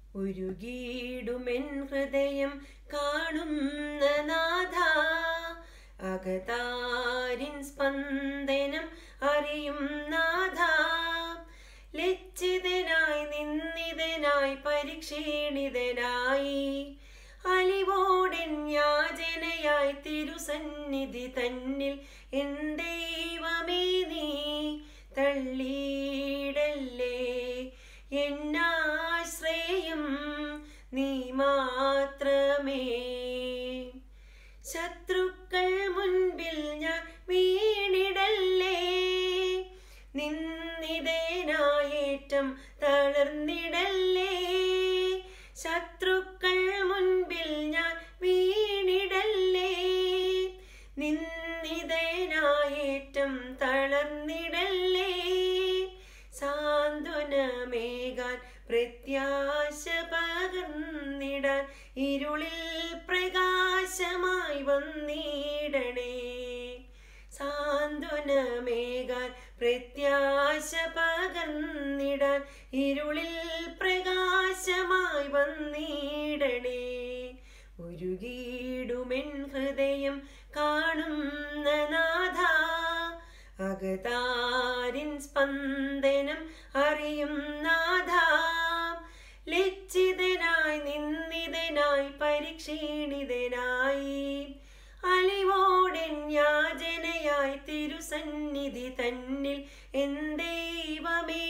ഉരുകിയിടുമെൻ ഹൃദയം കാണുന്ന നാഥ അകതാരിൻ സ്പന്ദനം അറിയും നാഥ ലജ്ജിതനായി നിന്ദിതനായി പരിക്ഷീണിതനായി അലിവോടൻ യാചനയായി തിരുസന്നിധി തന്നിൽ എൻ ദൈവമേ നീ തള്ളിയിടല്ലേ എന്നാശ്രയം നീ മാത്രമേ ശത്രുക്കൾ മുൻപിൽ ഞാൻ വീണിടല്ലേ നിന്നിതേനായേറ്റം തളർന്നിടല്ലേ ശത്രുക്കൾ മുൻപിൽ ഞാൻ വീണിടല്ലേ നിന്നിതേനായേറ്റം തളർന്നിടല്ലേ സാന്ത്വനമേകാൻ പ്രത്യാശ പകർന്നിടാൻ ഇരുളിൽ പ്രകാശമായി വന്നിടണേ സാന്ത്വനമേകാൻ പ്രത്യാശ പകർന്നിടാൻ ഇരുളിൽ പ്രകാശമായി വന്നിടണേ ഉരുകിയിടുമെൻ ഹൃദയം കാണുന്ന നാഥ അകതാരിൻ സ്പന്ദനം അറിയും നാഥ ലജ്ജിതനായി നിന്ദിതനായി പരിക്ഷീണിതനായി അലിവോടൻ യാചനയായി തിരുസന്നിധി തന്നിൽ എൻ ദൈവമേ